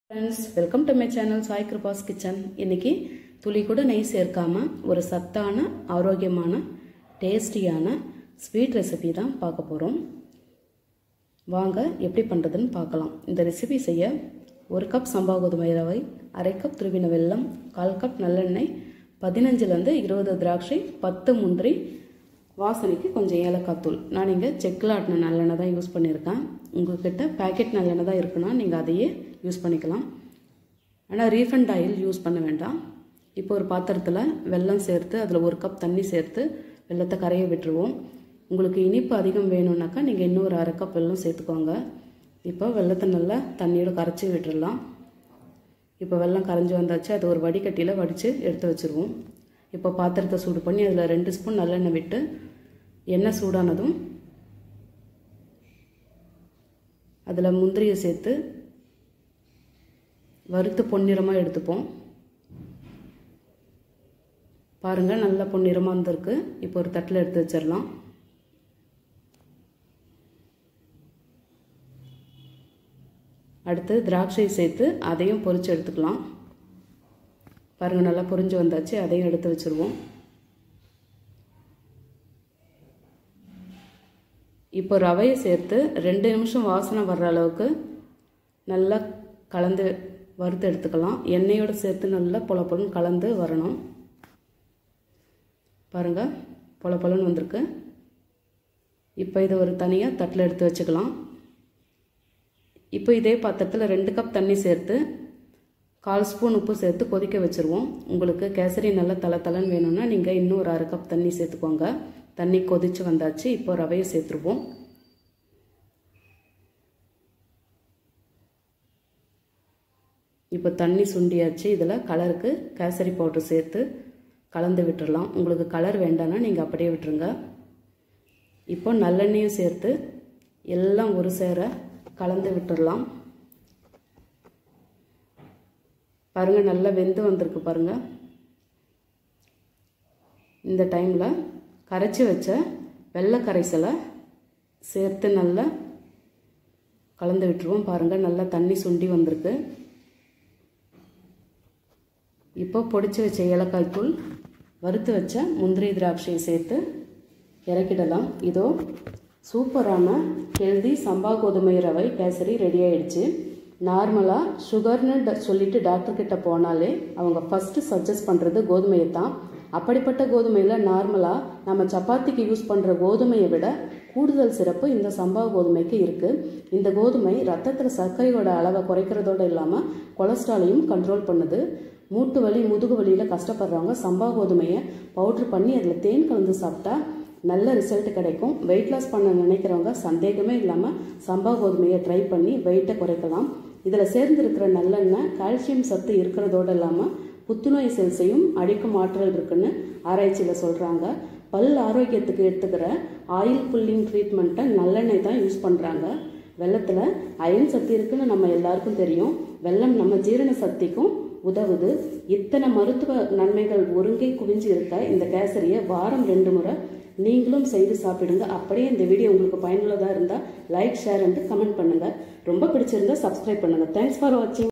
friends welcome to my channel Sai Kirupa's kitchen இன்னைக்கு துளி கூட நெய் சேர்க்காம ஒரு சத்தான ஆரோக்கியமான டேஸ்டியான ஸ்வீட் ரெசிபி தான் பார்க்க போகிறோம் வாங்க எப்படி பண்ணுறதுன்னு பார்க்கலாம் இந்த ரெசிபி செய்ய ஒரு கப் சம்பா கோதுமை ரவை அரை கப் துருவின வெல்லம் கால் கப் நல்லெண்ணெய் பதினஞ்சுலேருந்து இருபது திராட்சை பத்து முந்திரி வாசனைக்கு கொஞ்சம் ஏலக்காய் தூள் நான் இங்கே செக்கில் ஆட்டின நல்லெண்ணெய் தான் யூஸ் பண்ணியிருக்கேன் உங்கள்கிட்ட பேக்கெட் நல்லெண்ணெய் தான் இருக்குன்னா நீங்கள் அதையே யூஸ் பண்ணிக்கலாம் ஆனால் ரீஃபண்ட் ஆயில் யூஸ் பண்ண வேண்டாம் இப்போ ஒரு பாத்திரத்தில் வெல்லம் சேர்த்து அதில் ஒரு கப் தண்ணி சேர்த்து வெள்ளத்தை கரைய விட்டுருவோம் உங்களுக்கு இனிப்பு அதிகம் வேணும்னாக்கா நீங்கள் இன்னும் ஒரு அரை கப் வெல்லம் சேர்த்துக்கோங்க இப்போ வெள்ளத்தை நல்லா தண்ணியோட கரைச்சி விட்டுடலாம் இப்போ வெல்லம் கரைஞ்சி வந்தாச்சு அது ஒரு வடிகட்டியில் வடித்து எடுத்து வச்சுருவோம் இப்போ பாத்திரத்தை சூடு பண்ணி அதில் ரெண்டு ஸ்பூன் நல்லெண்ணெய் விட்டு எண்ணெய் சூடானதும் அதில் முந்திரியை சேர்த்து வறுத்து பொன்னிறமாக எடுத்துப்போம் பாருங்கள் நல்லா பொன்னிறமாக இருந்திருக்கு இப்போ ஒரு தட்டில் எடுத்து வச்சிடலாம் அடுத்து திராட்சை சேர்த்து அதையும் பொரித்து எடுத்துக்கலாம் பாருங்கள் நல்லா பொரிஞ்சு வந்தாச்சு அதையும் எடுத்து வச்சுருவோம் இப்போ ரவையை சேர்த்து ரெண்டு நிமிஷம் வாசனை வர்ற அளவுக்கு நல்லா கலந்து வறுத்து எடுத்துக்கலாம் எண்ணெயோடு சேர்த்து நல்லா பொல பொலன்னு கலந்து வரணும் பாருங்கள் பொல பொலன்னு வந்திருக்கு இப்போ இதை ஒரு தனியாக தட்டில் எடுத்து வச்சுக்கலாம் இப்போ இதே பாத்திரத்தில் ரெண்டு கப் தண்ணி சேர்த்து கால் ஸ்பூன் உப்பு சேர்த்து கொதிக்க வச்சுருவோம் உங்களுக்கு கேசரி நல்லா தலை தலைன்னு வேணும்னா நீங்கள் இன்னும் ஒரு அரை கப் தண்ணி சேர்த்துக்கோங்க தண்ணி கொதித்து வந்தாச்சு இப்போ ரவையை சேர்த்துருவோம் இப்போ தண்ணி சுண்டியாச்சு இதில் கலருக்கு கேசரி பவுடர் சேர்த்து கலந்து விட்டுடலாம் உங்களுக்கு கலர் வேண்டாம்னா நீங்கள் அப்படியே விட்டுருங்க இப்போ நல்லெண்ணெயும் சேர்த்து எல்லாம் ஒரு சேர கலந்து விட்டுடலாம் பாருங்கள் நல்லா வெந்து வந்திருக்கு பாருங்கள் இந்த டைமில் கரைச்சி வச்ச வெள்ளை கரைசலை சேர்த்து நல்லா கலந்து விட்டுருவோம் பாருங்கள் நல்லா தண்ணி சுண்டி வந்திருக்கு இப்போ பொடிச்சு வச்ச ஏலக்காய் தூள் வறுத்து வச்ச முந்திரி திராட்சையை சேர்த்து இறக்கிடலாம் இதோ சூப்பரான ஹெல்தி சம்பா கோதுமை ரவை கேசரி ரெடி ஆயிடுச்சு நார்மலாக சுகர்னு சொல்லிட்டு டாக்டர் கிட்ட போனாலே அவங்க ஃபஸ்ட்டு சஜஸ்ட் பண்ணுறது கோதுமையை தான் அப்படிப்பட்ட கோதுமையில் நார்மலாக நம்ம சப்பாத்திக்கு யூஸ் பண்ணுற கோதுமையை விட கூடுதல் சிறப்பு இந்த சம்பா கோதுமைக்கு இருக்குது இந்த கோதுமை ரத்தத்தில் சர்க்கரையோட அளவை குறைக்கிறதோடு இல்லாமல் கொலஸ்ட்ராலையும் கண்ட்ரோல் பண்ணுது மூட்டு வலி முதுகு வலியில் கஷ்டப்படுறவங்க சம்பா கோதுமையை பவுட்ரு பண்ணி அதில் தேன் கலந்து சாப்பிட்டா நல்ல ரிசல்ட் கிடைக்கும் வெயிட் லாஸ் பண்ண நினைக்கிறவங்க சந்தேகமே இல்லாமல் சம்பா கோதுமையை ட்ரை பண்ணி வெயிட்டை குறைக்கலாம் இதில் சேர்ந்துருக்கிற நல்லெண்ணெய் கால்சியம் சத்து இருக்கிறதோடு இல்லாமல் புத்துநோய் செல்ஸையும் அழிக்கும் ஆற்றல் இருக்குன்னு ஆராய்ச்சியில் சொல்கிறாங்க பல் ஆரோக்கியத்துக்கு எடுத்துக்கிற ஆயில் புல்லிங் ட்ரீட்மெண்ட்டை நல்லெண்ணெய் தான் யூஸ் பண்ணுறாங்க வெள்ளத்தில் அயன் சக்தி இருக்குன்னு நம்ம எல்லாருக்கும் தெரியும் வெள்ளம் நம்ம ஜீரண சக்திக்கும் உதவுது இத்தனை மருத்துவ நன்மைகள் ஒருங்கே குவிஞ்சு இருக்க இந்த கேசரியை வாரம் ரெண்டு முறை நீங்களும் செய்து சாப்பிடுங்க அப்படியே இந்த வீடியோ உங்களுக்கு பயனுள்ளதாக இருந்தால் லைக் ஷேர் அண்ட் கமெண்ட் பண்ணுங்கள் ரொம்ப பிடிச்சிருந்தா சப்ஸ்கிரைப் பண்ணுங்கள் தேங்க்ஸ் ஃபார் வாட்சிங்